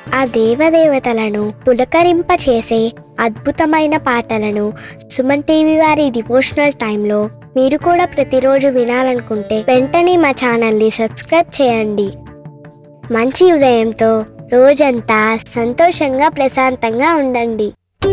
ఆ దేవదేవతలను పులకరింపచేసే అద్భుతమైన పాటలను సుమన్ టీవీ వారి డివోషనల్ టైంలో మీరు కూడా ప్రతిరోజు వినాలనుకుంటే వెంటనే మా ఛానల్ని సబ్స్క్రైబ్ చేయండి మంచి ఉదయంతో రోజంతా సంతోషంగా ప్రశాంతంగా ఉండండి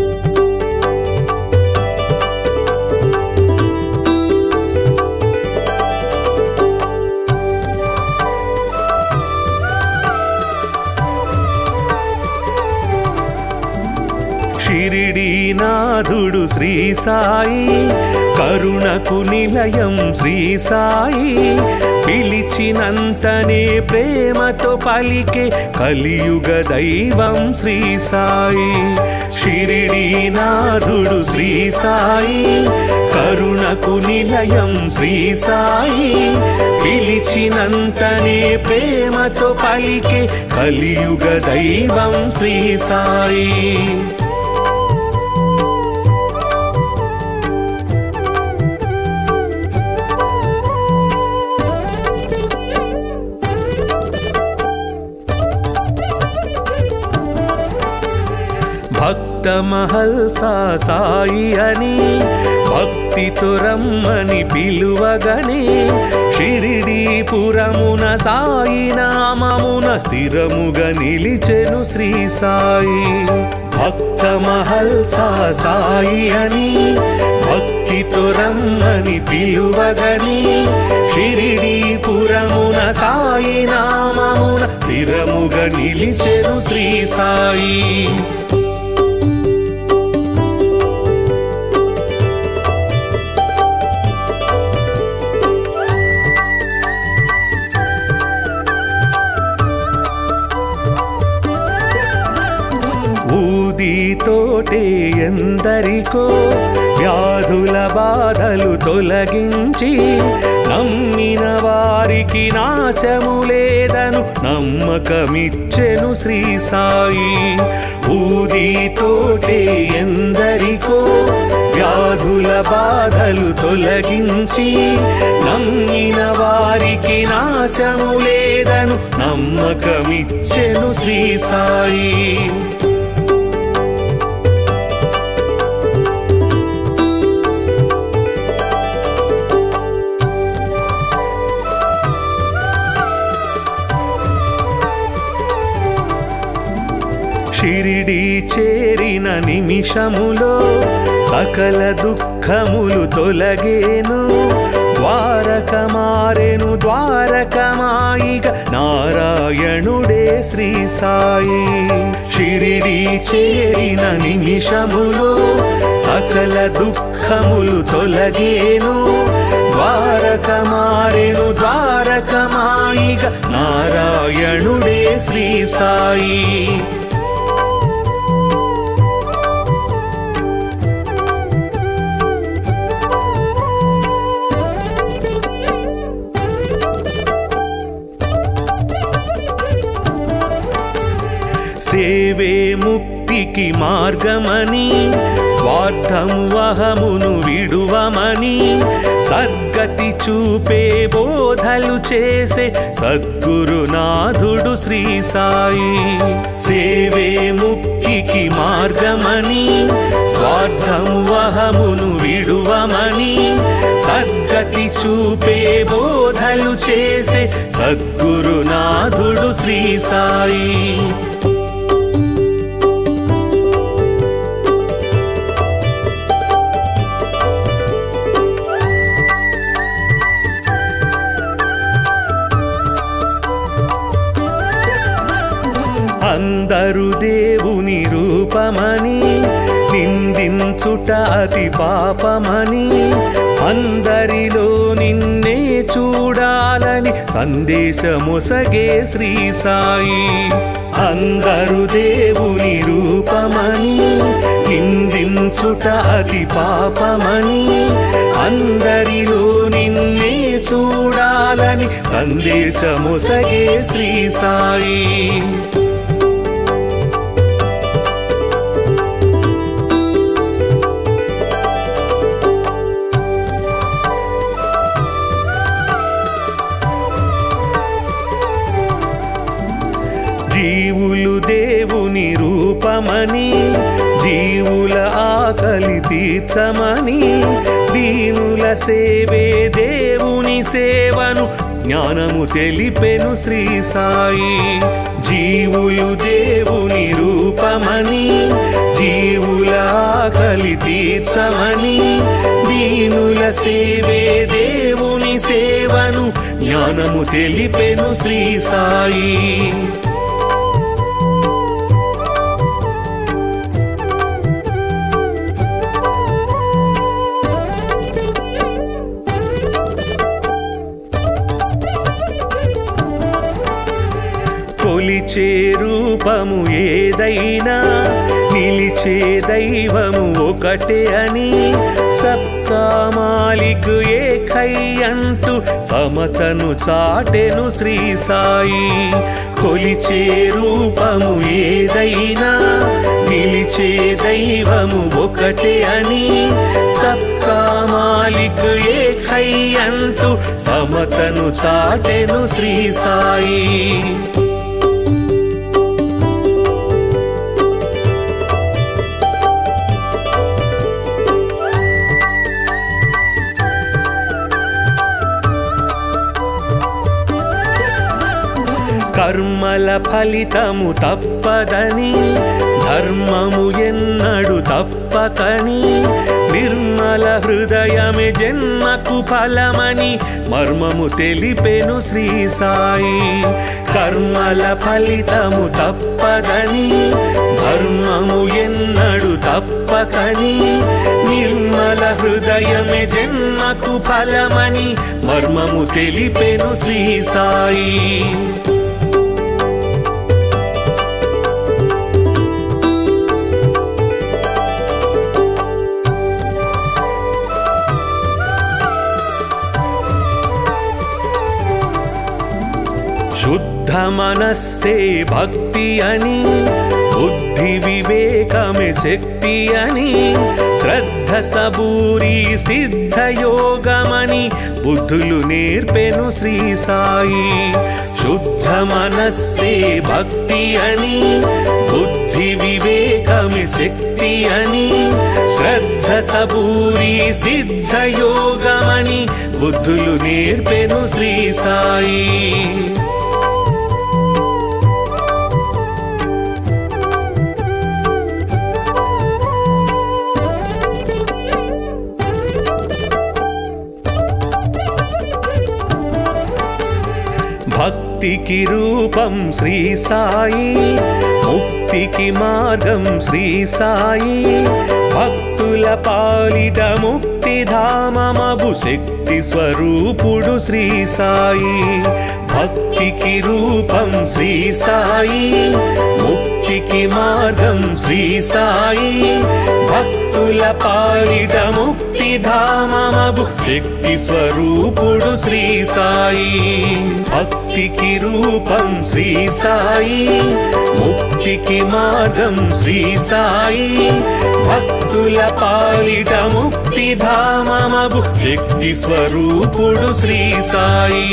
షిరిడీనాథుడు శ్రీ సాయి కరుణకు నిలయం శ్రీ సాయి పిలిచినంతనే ప్రేమతో పలికే కలియుగ దైవం శ్రీ సాయి షిరిడీనాథుడు శ్రీ సాయి కరుణకు నిలయం శ్రీ సాయి పిలిచినంతనే ప్రేమతో పలికే కలియుగ దైవం శ్రీ సాయి భక్త మహల్సా సాయి అని భక్తితో రమ్మని పిలువగనే షిరిడీపురమున సాయి నామమున స్థిరముగా నిలిచెను శ్రీ సాయి భక్త మహల్సా సాయి అని భక్తితో రమ్మని పిలువగని షిరిడీపురమున సాయి నామమున స్థిరముగా నిలిచెను శ్రీ సాయి ఊదితోటే ఎందరికో వ్యాధుల బాధలు తొలగించి నమ్మిన వారికి నాశము లేదను నమ్మకమిచ్చెను శ్రీ సాయి ఊదితోటే ఎందరికో వ్యాధుల బాధలు తొలగించి నమ్మిన వారికి నాశము లేదను నమ్మకమిచ్చెను శ్రీ సాయి షిరిడి చేరిన నిమిషములో సకల దుఃఖములు తొలగేను ద్వారక మారెను ద్వారకమాయిగ నారాయణుడే శ్రీ సాయి షిరిడి చేరిన నిమిషములో సకల దుఃఖములు తొలగేను ద్వారక మారెను ద్వారకమాయిగ నారాయణుడే శ్రీ సాయి సేవే ముక్తికి మార్గమని స్వార్థము అహమును విడువమని సద్గతి చూపే బోధలు చేసే సద్గురునాథుడు శ్రీ సాయి సేవే ముక్తికి మార్గమని స్వార్థము అహమును విడువమని సద్గతి చూపే బోధలు చేసే సద్గురునాథుడు శ్రీ సాయి అందరు దేవుని రూపమని నిందించుట అతి పాపమని అందరిలో నిన్నే చూడాలని సందేశమొసగే శ్రీ సాయి అందరు దేవుని రూపమని నిందించుట అతి పాపమని అందరిలో నిన్నే చూడాలని సందేశమొసగే శ్రీ సాయి జీవులు దేవుని రూపమని జీవుల ఆకలి తీర్చమని దీనుల సేవే దేవుని సేవను జ్ఞానము తెలిపెను శ్రీ సాయి జీవులు దేవుని రూపమని జీవుల ఆకలి తీర్చమని దీనుల సేవే దేవుని సేవను జ్ఞానము తెలిపెను శ్రీ సాయి కొలిచే రూపము ఏదైనా నిలిచే దైవము ఒకటే అని సబ్కా మాలిక్ ఏకై అంటూ సమతను చాటెను శ్రీ సాయి కొలిచే రూపము ఏదైనా నిలిచే దైవము ఒకటే అని సబ్కా మాలిక్ ఏకై అంటూ సమతను చాటెను శ్రీ సాయి కర్మల ఫలితము తప్పదని ధర్మము ఎన్నడు తప్పకని నిర్మల హృదయమే జన్మకు ఫలమని మర్మము తెలిపెను శ్రీ సాయి కర్మల ఫలితము తప్పదని ధర్మము ఎన్నడు తప్పకని నిర్మల హృదయమే జన్మకు ఫలమని మర్మము తెలిపెను శ్రీ సాయి శుద్ధ మనస్సే భక్తి అని బుద్ధి వివేకమే శక్తి అని శ్రద్ధ సబూరి సిద్ధ యోగమని బుద్ధులు నేర్పెను శ్రీ సాయి శుద్ధ మనస్సే భక్తి అని బుద్ధి వివేకమే శక్తి అని శ్రద్ధ సబూరి సిద్ధ యోగమని బుద్ధులు నేర్పెను శ్రీ సాయి భక్తికి రూపం శ్రీ సాయి ముక్తికి మార్గం శ్రీ సాయి భక్తుల పాలిట ముక్తి ధామమగు శక్తి స్వరూపుడు శ్రీ సాయి భక్తికి రూపం శ్రీ సాయి ముక్తికి మార్గం శ్రీ సాయి భక్తుల పాలిట ముక్తి ధామమగు శక్తి స్వరూపుడు శ్రీ సాయి భక్తికి రూపం శ్రీ సాయి ముక్తికి మార్గం శ్రీ సాయి భక్తుల పాలిట ముక్తి ధామమగు శక్తి స్వరూపుడు శ్రీ సాయి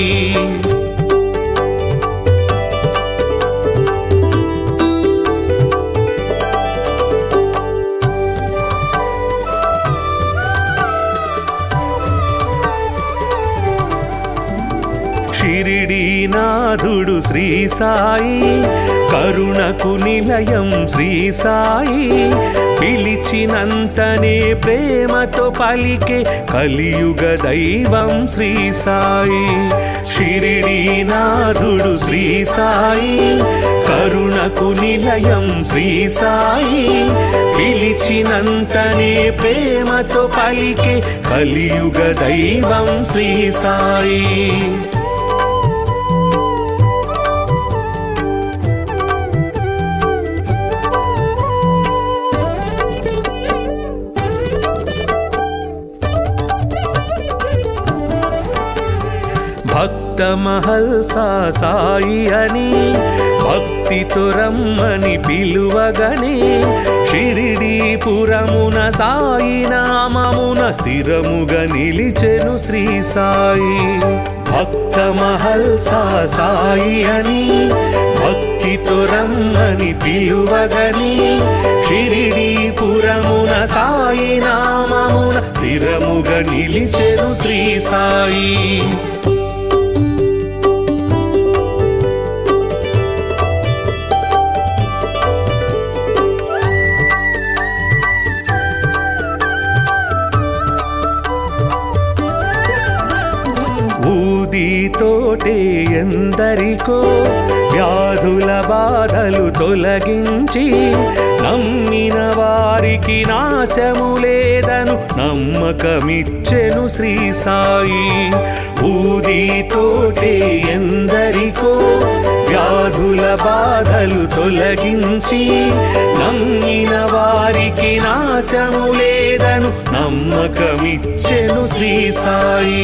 షిరిడీనాథుడు శ్రీ సాయి కరుణకు నిలయం శ్రీ సాయి పిలిచినంతనే ప్రేమతో పలికే కలియుగ దైవం శ్రీ సాయి షిరిడీనాథుడు శ్రీ సాయి కరుణకు నిలయం శ్రీ సాయి పిలిచినంతనే ప్రేమతో పలికే కలియుగ దైవం శ్రీ సాయి భక్త మహల్సా సాయి అని భక్తితో రమ్మని పిలువగనే షిరిడీపురమున సాయి నామమున స్థిరముగా నిలిచెను శ్రీ సాయి భక్త మహల్సా సాయి అని భక్తితో పిలువగని షిరిడీపురమున సాయి నామమున స్థిరముగా నిలిచెను శ్రీ సాయి ఊదితోటే ఎందరికో వ్యాధుల బాధలు తొలగించి నమ్మిన వారికి నాశము లేదను నమ్మకమిచ్చెను శ్రీ సాయి ఊదితోటే ఎందరికో వ్యాధుల బాధలు తొలగించి నమ్మిన వారికి నాశము లేదను నమ్మకమిచ్చెను శ్రీ సాయి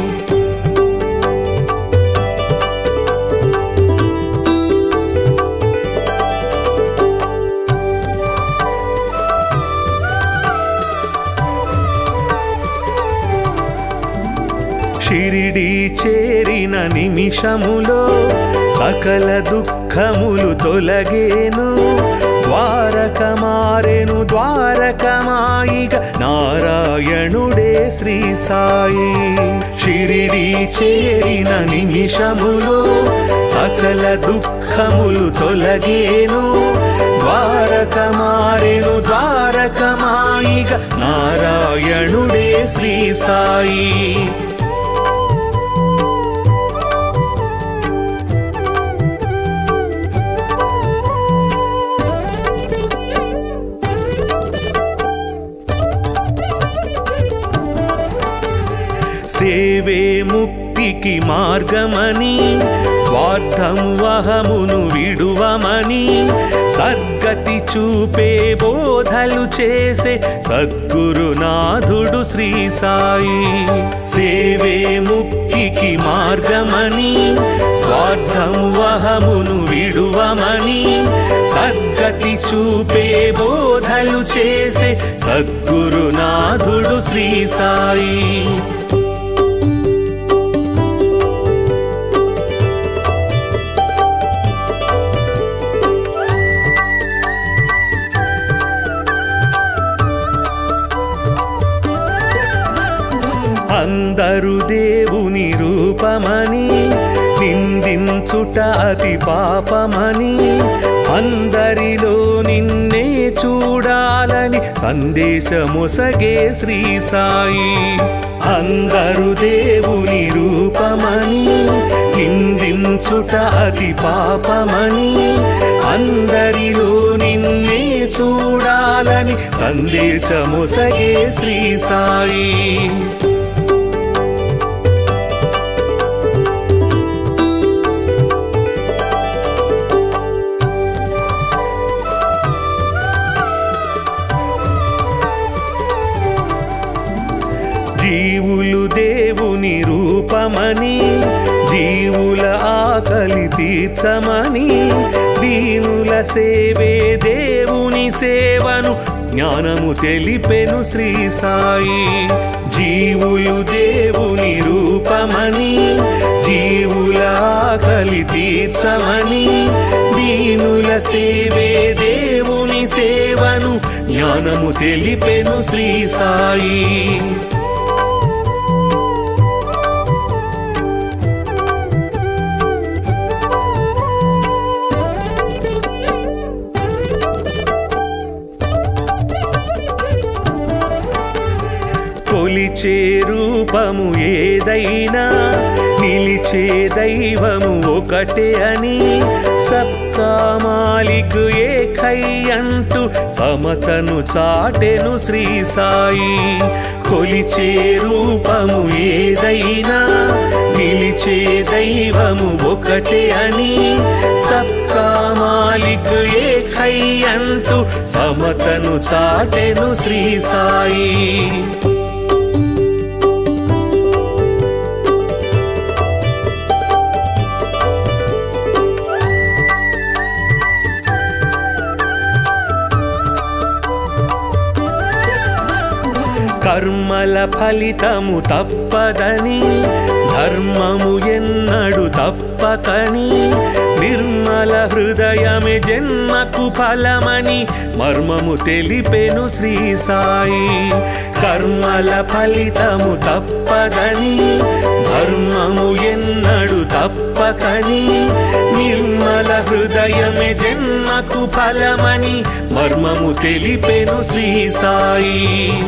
షిరిడి చేరిన నిమిషములో సకల దుఃఖములు తొలగేను ద్వారక మారెను ద్వారకమాయిగ నారాయణుడే శ్రీ సాయి షిరిడి చేరిన నిమిషములో సకల దుఃఖములు తొలగేను ద్వారక మారెను ద్వారకమాయిగ నారాయణుడే శ్రీ సాయి సేవే ముక్తికి మార్గమని స్వార్థము అహమును విడువమని సద్గతి చూపే బోధలు చేసే సద్గురునాథుడు శ్రీ సాయి సేవే ముక్తికి మార్గమని స్వార్థము అహమును విడువమని సద్గతి చూపే బోధలు చేసే సద్గురునాథుడు శ్రీ సాయి అందరు దేవుని రూపమని నిందించుట అతి పాపమని అందరిలో నిన్నే చూడాలని సందేశమొసగే శ్రీ సాయి అందరు దేవుని రూపమని నిందించుట అతి పాపమని అందరిలో నిన్నే చూడాలని సందేశమొసగే శ్రీ సాయి జీవులు దేవుని రూపమని జీవుల ఆకలి తీర్చమని దీనుల సేవే దేవుని సేవను జ్ఞానము తెలిపెను శ్రీ సాయి జీవులు దేవుని రూపమని జీవుల ఆకలి తీర్చమని దీనుల సేవే దేవుని సేవను జ్ఞానము తెలిపెను శ్రీ సాయి కొలిచే రూపము ఏదైనా నిలిచే దైవము ఒకటే అని సబ్కా మాలిక్ ఏకై అంటూ సమతను చాటెను శ్రీ సాయి కొలిచే రూపము ఏదైనా నిలిచే దైవము ఒకటే అని సబ్కా మాలిక్ ఏకై అంటూ సమతను చాటెను శ్రీ సాయి కర్మల ఫలితము తప్పదని ధర్మము ఎన్నడు తప్పకని నిర్మల హృదయమే జన్మకు ఫలమని మర్మము తెలిపెను శ్రీ సాయి కర్మల ఫలితము తప్పదని ధర్మము ఎన్నడు తప్పకని నిర్మల హృదయమే జన్మకు ఫలమని మర్మము తెలిపెను శ్రీ సాయి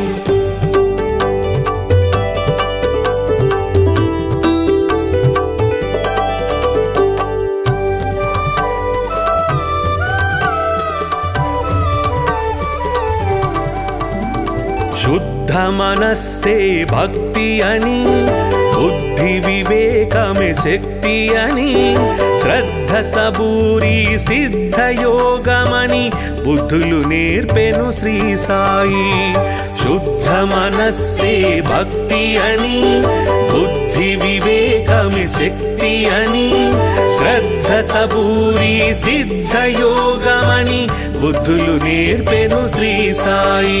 శుద్ధ మనస్సే భక్తి అని బుద్ధి వివేకమే శక్తి అని శ్రద్ధ సబూరి సిద్ధ యోగమని బుద్ధులు నేర్పెను శ్రీ సాయి శుద్ధ మనస్సే భక్తి అని బుద్ధి వివేకమే శక్తి అని శ్రద్ధ సబూరి సిద్ధ యోగమని బుద్ధులు నేర్పెను శ్రీ సాయి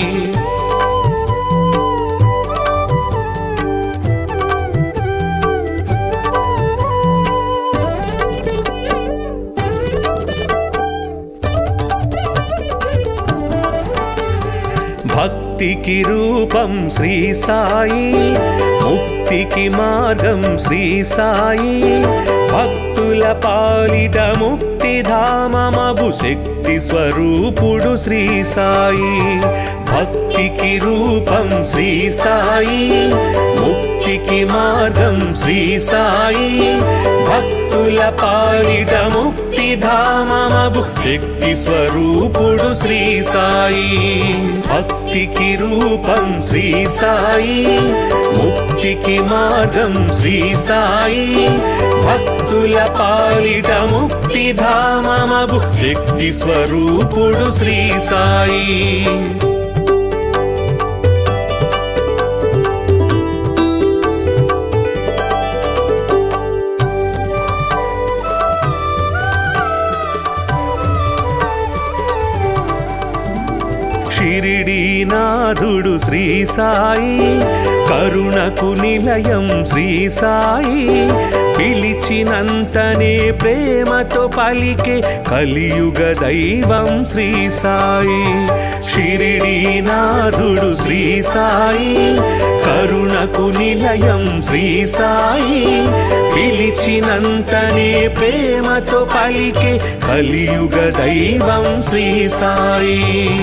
భక్తికి రూపం శ్రీ సాయి ముక్తికి మార్గం శ్రీ సాయి భక్తుల పాలిట ముక్తిధామమగు శక్తి స్వరూపుడు శ్రీ సాయి భక్తికి రూపం శ్రీ సాయి ముక్తికి మార్గం శ్రీ సాయి భక్తుల పాలిట ముక్తిధామమగు శక్తి స్వరూపుడు శ్రీ సాయి భక్తికి రూపం శ్రీ సాయి ముక్తికి మార్గం శ్రీ సాయి భక్తుల పాలిట ముక్తిధామమగు శక్తి స్వరూపుడు శ్రీ సాయి షిరిడీనాథుడు శ్రీ సాయి కరుణకు నిలయం శ్రీ సాయి పిలిచినంతనే ప్రేమతో పలికే కలియుగ దైవం శ్రీ సాయి షిరిడీనాథుడు శ్రీ సాయి కరుణకు నిలయం శ్రీ సాయి పిలిచినంతనే ప్రేమతో పలికే కలియుగ దైవం శ్రీ సాయి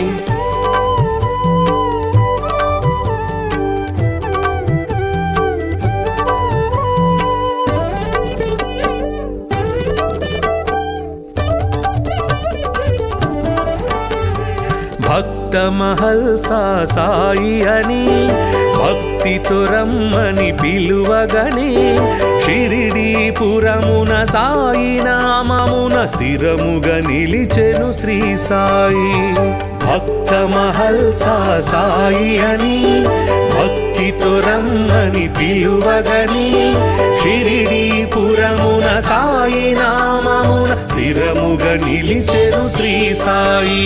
భక్త మహల్సా సాయి అని భక్తితో రమ్మని పిలువగనే షిరిడీపురమున సాయి నామమున స్థిరముగా నిలిచెను శ్రీ సాయి భక్త మహల్సా సాయి అని భక్తితో రమ్మని పిలువగని షిరిడీపురమున సాయి నామమున స్థిరముగా నిలిచెను శ్రీ సాయి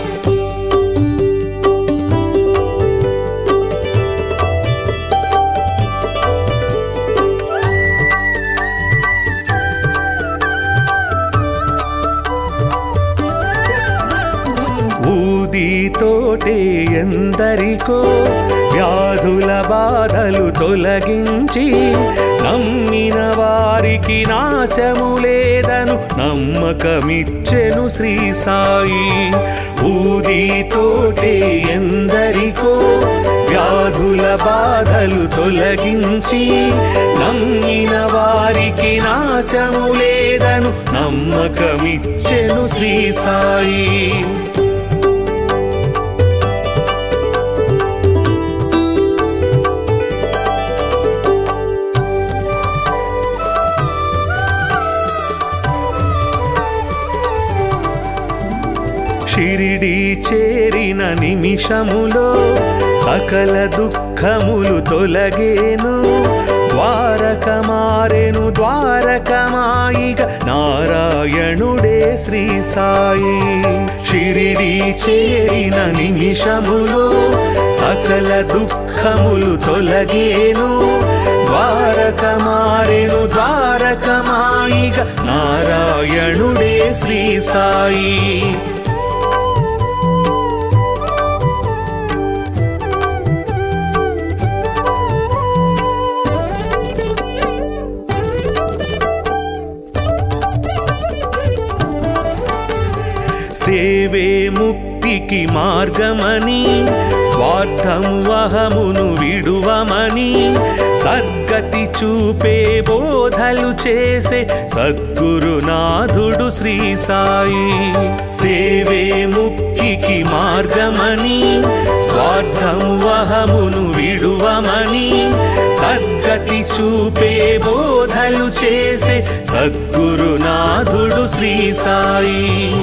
ఊదితోటే ఎందరికో వ్యాధుల బాధలు తొలగించి నమ్మిన వారికి నాశము లేదను నమ్మకమిచ్చెను శ్రీ సాయి ఊదితోటే ఎందరికో వ్యాధుల బాధలు తొలగించి నమ్మిన వారికి నాశము లేదను నమ్మకమిచ్చెను శ్రీ సాయి షిరిడి చేరిన నిమిషములో సకల దుఃఖములు తొలగేను ద్వారక మారెను ద్వారకమాయిగ నారాయణుడే శ్రీ సాయి షిరిడి చేరిన నిమిషములో సకల దుఃఖములు తొలగేను ద్వారకమారెను ద్వారకమాయిగ నారాయణుడే శ్రీ సాయి సేవే ముక్తికి మార్గమని స్వార్థము అహమును విడువమని సద్గతి చూపే బోధలు చేసే సద్గురునాథుడు శ్రీ సాయి సేవే ముక్తికి మార్గమని స్వార్థము అహమును విడువమని సద్గతి చూపే బోధలు చేసే సద్గురునాథుడు శ్రీ సాయి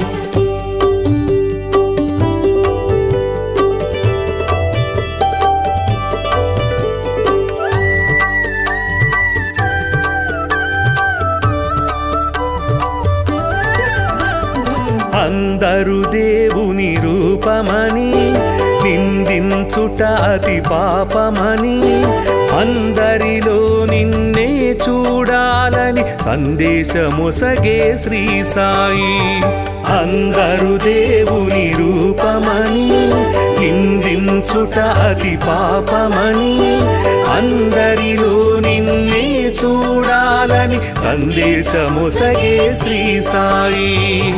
అందరు దేవుని రూపమని నిందించుట అతి పాపమని అందరిలో నిన్నే చూడాలని సందేశముసగే శ్రీ సాయి అందరు దేవుని రూపమని నిందించుట అతి పాపమని అందరిలో నిన్నే చూడాలని సందేశముసగే శ్రీ సాయి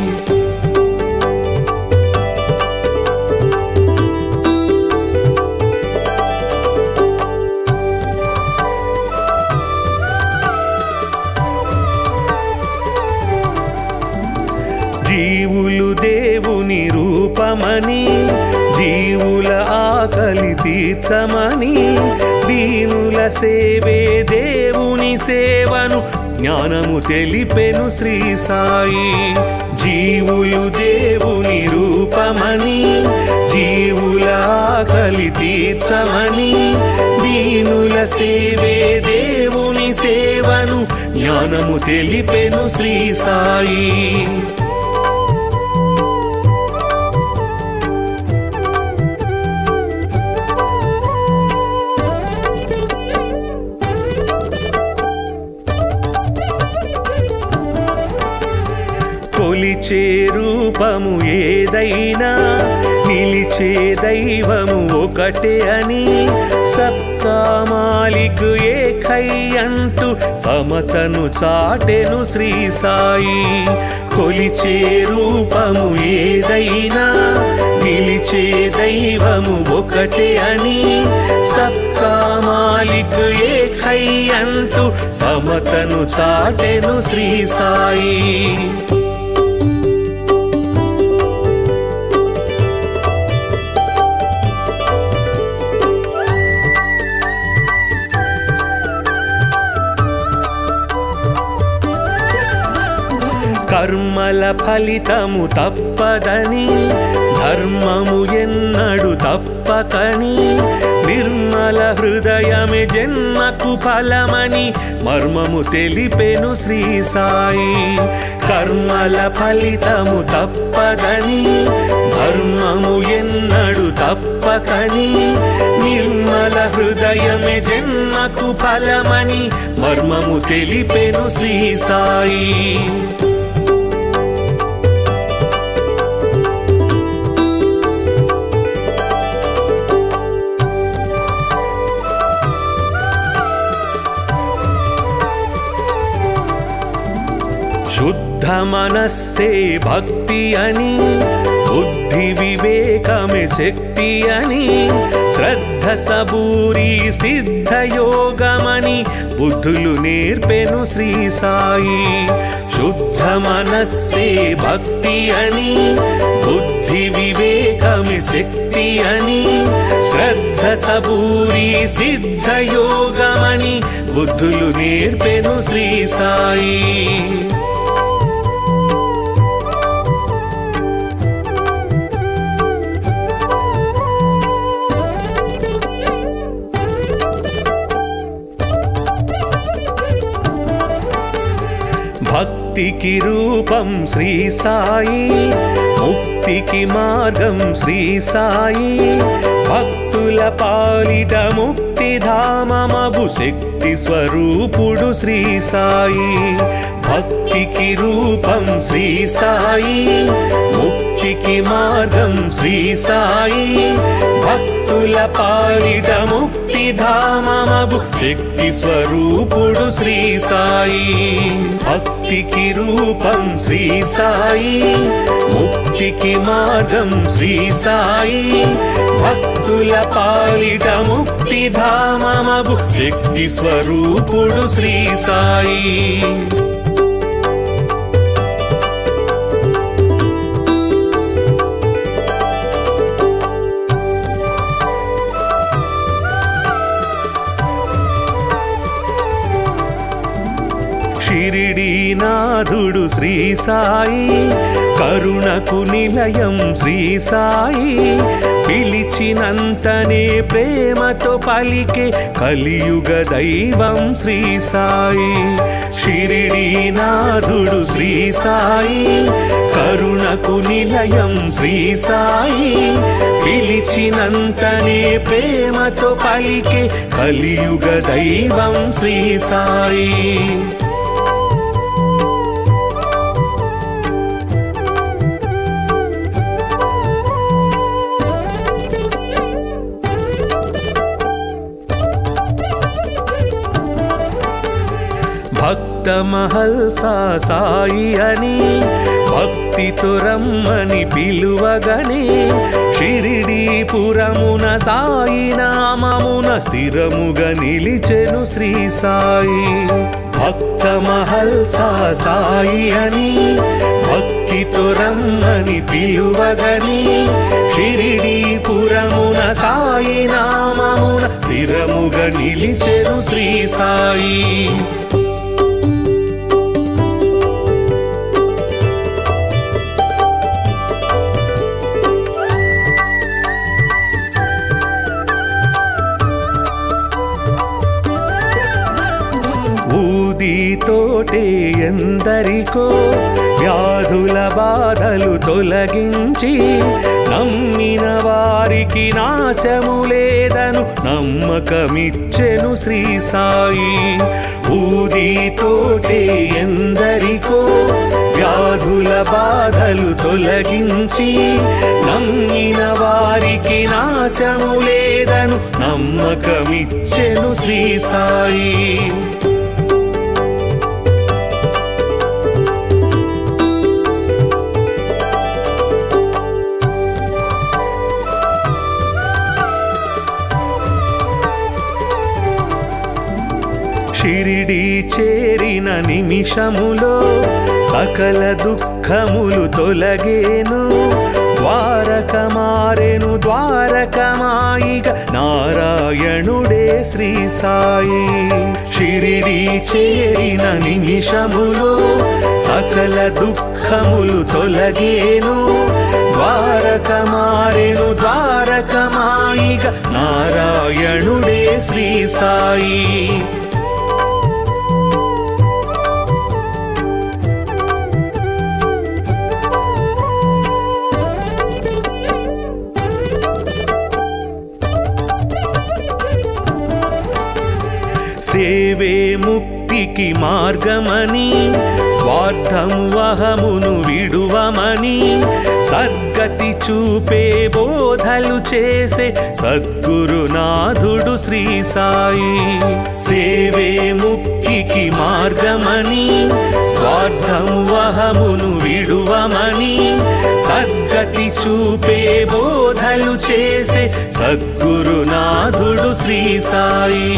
జీవులు దేవుని రూపమని జీవుల ఆకలి తీర్చమని దీనుల సేవే దేవుని సేవను జ్ఞానము తెలిపెను శ్రీ సాయి జీవులు దేవుని రూపమని జీవుల ఆకలి తీర్చమని దీనుల సేవే దేవుని సేవను జ్ఞానము తెలిపెను శ్రీ సాయి కొలిచే రూపము ఏదైనా నిలిచే దైవము ఒకటే అని సబ్కా మాలిక్ ఏకై అంటూ సమతను చాటెను శ్రీ సాయి కొలిచే రూపము ఏదైనా నిలిచే దైవము ఒకటే అని సబ్కా మాలిక్ ఏకై అంటూ సమతను చాటెను శ్రీ సాయి కర్మల ఫలితము తప్పదని ధర్మము ఎన్నడు తప్పకని నిర్మల హృదయమే జన్మకు ఫలమని మర్మము తెలిపెను శ్రీ సాయి కర్మల ఫలితము తప్పదని ధర్మము ఎన్నడు తప్పకని నిర్మల హృదయమే జన్మకు ఫలమని మర్మము తెలిపెను శ్రీ సాయి శుద్ధ మనస్సే భక్తి అని బుద్ధి వివేకమే శక్తి అని శ్రద్ధ సబూరి సిద్ధ యోగమని బుద్ధులు నేర్పెను శ్రీ సాయి శుద్ధ మనస్సే భక్తి అని బుద్ధి వివేకమే శక్తి అని శ్రద్ధ సబూరి సిద్ధ యోగమని బుద్ధులు నేర్పెను శ్రీ సాయి భక్తికి రూపం శ్రీ సాయి ముక్తికి మార్గం శ్రీ సాయి భక్తుల పాలిట ముక్తి ధామమగు శక్తి స్వరూపుడు శ్రీ సాయి భక్తికి రూపం శ్రీ సాయి ముక్తికి మార్గం శ్రీ సాయి భక్తుల పాలిట ముక్తి ధామమగు శక్తి స్వరూపుడు శ్రీ సాయి భక్తికి రూపం శ్రీ సాయి ముక్తికి మార్గం శ్రీ సాయి భక్తుల పాలిట ముక్తి ధామమగు శక్తి స్వరూపుడు శ్రీ సాయి షిరిడీనాథుడు శ్రీ సాయి కరుణకు నిలయం శ్రీ సాయి పిలిచినంతనే ప్రేమతో పలికే కలియుగ దైవం శ్రీ సాయి షిరిడీనాథుడు శ్రీ సాయి కరుణకు నిలయం శ్రీ సాయి పిలిచినంతనే ప్రేమతో పలికే కలియుగ దైవం శ్రీ సాయి భక్త మహల్సా సాయి అని భక్తితో రమ్మని పిలువగనే షిరిడీపురమున సాయి నామమున స్థిరముగా నిలిచెను శ్రీ సాయి భక్త మహల్సా సాయి అని భక్తితో రమ్మని పిలువగని షిరిడీపురమున సాయి నామమున స్థిరముగా నిలిచెను శ్రీ సాయి ఊదితోటే ఎందరికో వ్యాధుల బాధలు తొలగించి నమ్మిన వారికి నాశము లేదను నమ్మకమిచ్చెను శ్రీ సాయి ఊదితోటే ఎందరికో వ్యాధుల బాధలు తొలగించి నమ్మిన వారికి నాశము లేదను నమ్మకమిచ్చెను శ్రీ సాయి షిరిడి చేరిన నిమిషములో సకల దుఃఖములు తొలగేను ద్వారక మారెను ద్వారకమాయిగ నారాయణుడే శ్రీ సాయి షిరిడి చేరిన నిమిషములో సకల దుఃఖములు తొలగేను ద్వారక మారెను ద్వారకమాయిగ నారాయణుడే శ్రీ సాయి సేవే ముక్తికి మార్గమని స్వార్థము అహమును విడువమని సద్గతి చూపే బోధలు చేసే సద్గురునాథుడు శ్రీ సాయి సేవే ముక్తికి మార్గమని స్వార్థము అహమును విడువమని సద్గతి చూపే బోధలు చేసే సద్గురునాథుడు శ్రీ సాయి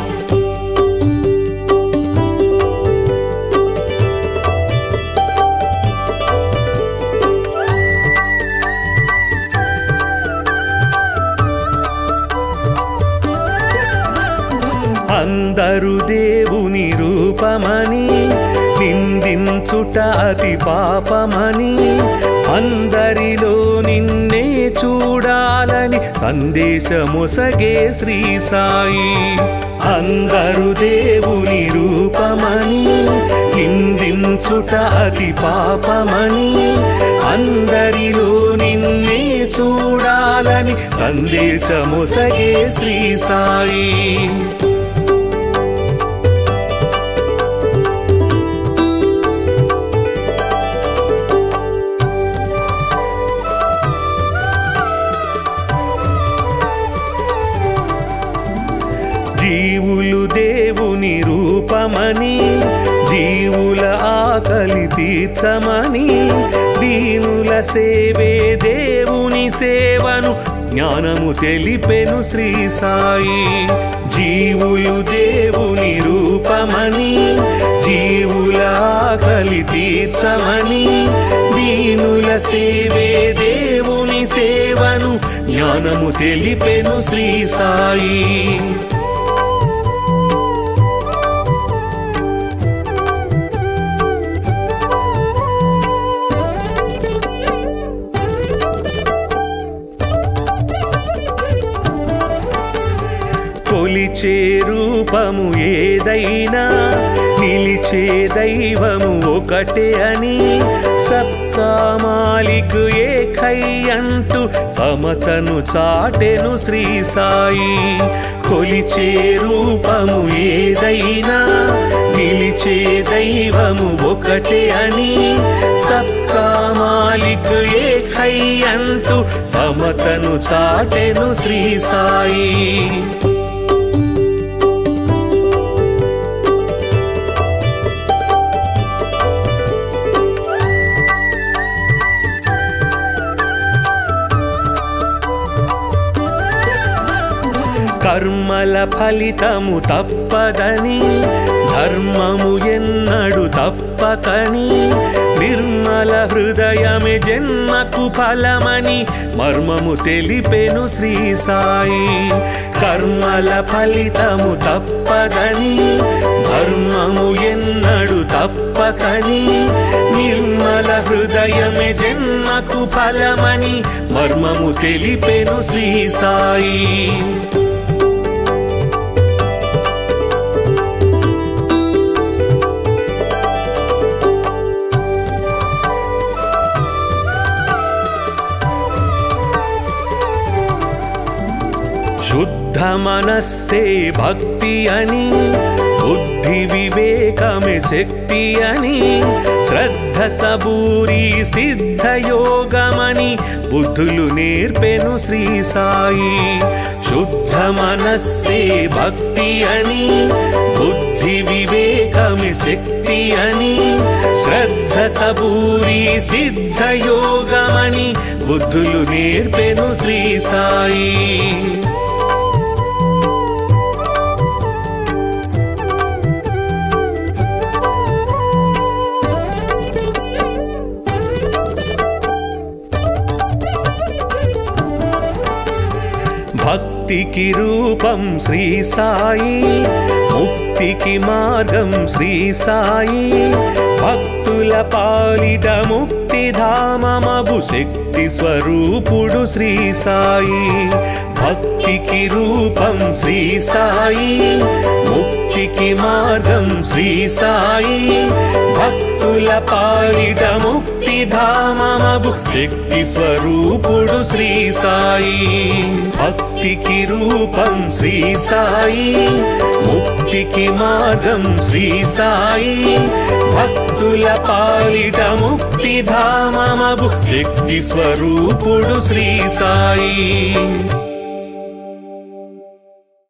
అందరు దేవుని రూపమని నిందించుట అతి పాపమని అందరిలో నిన్నే చూడాలని సందేశమొసగే శ్రీ సాయి అందరు దేవుని రూపమని నిందించుట అతి పాపమని అందరి అందరిలో నిన్నే చూడాలని సందేశముసగే శ్రీ సాయి జీవులు దేవుని రూపమని జీవుల ఆకలి తీర్చమని దీనుల సేవే దేవుని సేవను జ్ఞానము తెలిపెను శ్రీ సాయి జీవులు దేవుని రూపమని జీవుల ఆకలి తీర్చమని దీనుల సేవే దేవుని సేవను జ్ఞానము తెలిపెను శ్రీ సాయి కొలిచే రూపము ఏదైనా నిలిచే దైవము ఒకటే అని సబ్కా మాలిక్ ఏకై అంటూ సమతను చాటెను శ్రీ సాయి కొలిచే రూపము ఏదైనా నిలిచే దైవము ఒకటే అని సబ్కా మాలిక్ ఏకై అంటూ సమతను చాటెను శ్రీ సాయి కర్మల ఫలితము తప్పదని ధర్మము ఎన్నడు తప్పకని నిర్మల హృదయమే జన్మకు ఫలమని మర్మము తెలిపెను శ్రీ సాయి కర్మల ఫలితము తప్పదని ధర్మము ఎన్నడు తప్పకని నిర్మల హృదయమే జన్మకు ఫలమని మర్మము తెలిపెను శ్రీ సాయి శుద్ధ మనస్సే భక్తి అని బుద్ధి వివేకమే శక్తి అని శ్రద్ధ సబూరి సిద్ధ యోగమని బుద్ధులు నేర్పెను శ్రీ సాయి శుద్ధ మనస్సే భక్తి అని బుద్ధి వివేకమే శక్తి అని శ్రద్ధ సబూరి సిద్ధ యోగమని బుద్ధులు నేర్పెను శ్రీ సాయి భక్తికి రూపం శ్రీ సాయి ముక్తికి మార్గం శ్రీ సాయి భక్తుల పాలిట ముక్తి ధామమగు శక్తి స్వరూపుడు శ్రీ సాయి భక్తికి రూపం శ్రీ సాయి ముక్తికి మార్గం శ్రీ సాయి భక్తుల పాలిట ముక్తి ధామమగు శక్తి స్వరూపుడు శ్రీ సాయి భక్తికి రూపం శ్రీ సాయి ముక్తికి మార్గం శ్రీ సాయి భక్తుల పాలిట ముక్తి ధామమగు శక్తి స్వరూపుడు శ్రీ సాయి